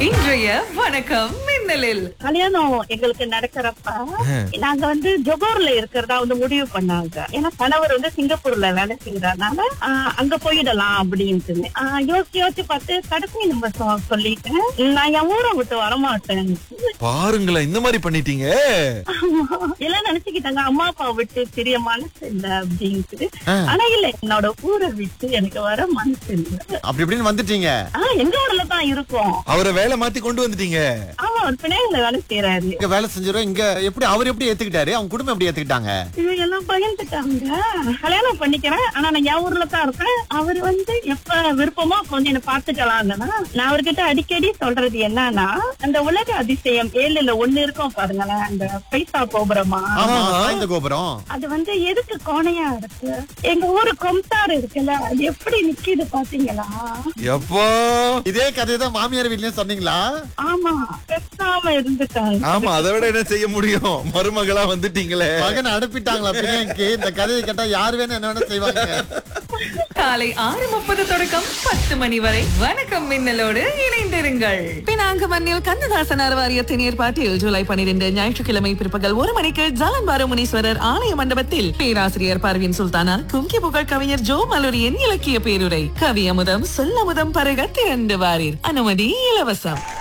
இன்றைய வணக்கம் மின்னலில் கல்யாணம் எங்களுக்கு நடக்கிறப்ப நாங்க வந்து ஜொகூர்ல இருக்கிறதா வந்து முடிவு பண்ணாங்க ஏன்னா கணவர் வந்து சிங்கப்பூர்ல வேலை செய்யறதுனால ஆஹ், அங்க போயிடலாம் அப்படின்ட்டு ஆஹ், யோசிச்சு யோசிச்சு பார்த்து கடைசி நம்ம சொ- சொல்லிட்டேன் நான் என் ஊரை விட்டு வரமாட்டேன் பாருங்களேன் இந்த மாதிரி பண்ணிட்டீங்க எல்லாம் நினைச்சுக்கிட்டாங்க அம்மா அப்பா விட்டு பெரிய மனசு இல்ல அப்படின்ட்டு ஆனா இல்ல என்னோட ஊரை விட்டு எனக்கு வர மனசு இல்ல அப்படி இப்படின்னு வந்துட்டீங்க ஆஹ் எங்க ஊர்ல தான் இருக்கோம் அவரை வேலை மாத்தி கொண்டு வந்துட்டீங்க ஆமா ஒரு பிணையங்களை வேலை செய்யறாரு இங்க வேலை செஞ்சிரும் இங்க எப்படி அவர் எப்படி ஏத்துக்கிட்டாரு அவங்க குடும்பம் எப்படி ஏத்துக்கிட்டாங்க இவங்க எல்லாம் பயந்துட்டாங்க கல்யாணம் பண்ணிக்கிறேன் ஆனா நான் என் ஊர்ல தான் இருப்பேன் அவர் வந்து எப்ப விருப்பமோ அப்ப வந்து என்ன பாத்துக்கலாங்கன்னா நான் அவர்கிட்ட அடிக்கடி சொல்றது என்னன்னா அந்த உலக அதிசயம் ஏழுல ஒண்ணு இருக்கும் பாருங்களேன் அந்த பைசா கோபுரமா ஆமா சாய்ந்த கோபுரம் அது வந்து எதுக்கு கோணையா இருக்கு எங்க ஊரு கொம்தார் இருக்குல்ல அது எப்படி நிக்குது பாத்தீங்களா எப்போ இதே கதையை தான் மாமியார் வீட்லயும் சொன்னீங்களா ஆமா பேசாம இருந்துட்டாங்க ஆமா அதை விட என்ன செய்ய முடியும் மருமகளா வந்துட்டீங்களே மகன் அனுப்பிட்டாங்களா பிள்ளைக்கு இந்த கதையை கேட்டா யார் வேணும் என்ன வேணா செய்வாங்க காலை ஆறு முப்பது தொடக்கம் பத்து மணி வரை வணக்கம் மின்னலோடு இணைந்திருங்கள் பினாங்கு மண்ணில் கண்ணதாசன் அறவாரியத்தின் ஏற்பாட்டில் ஜூலை பனிரெண்டு ஞாயிற்றுக்கிழமை பிற்பகல் ஒரு மணிக்கு ஜாலன்பாரு முனீஸ்வரர் ஆலய மண்டபத்தில் பேராசிரியர் பர்வீன் சுல்தானா கும்கி புகழ் கவிஞர் ஜோ மலூரியின் இலக்கிய பேருரை கவி அமுதம் சொல்லமுதம் பருக திரண்டு வாரீர் அனுமதி இலவசம்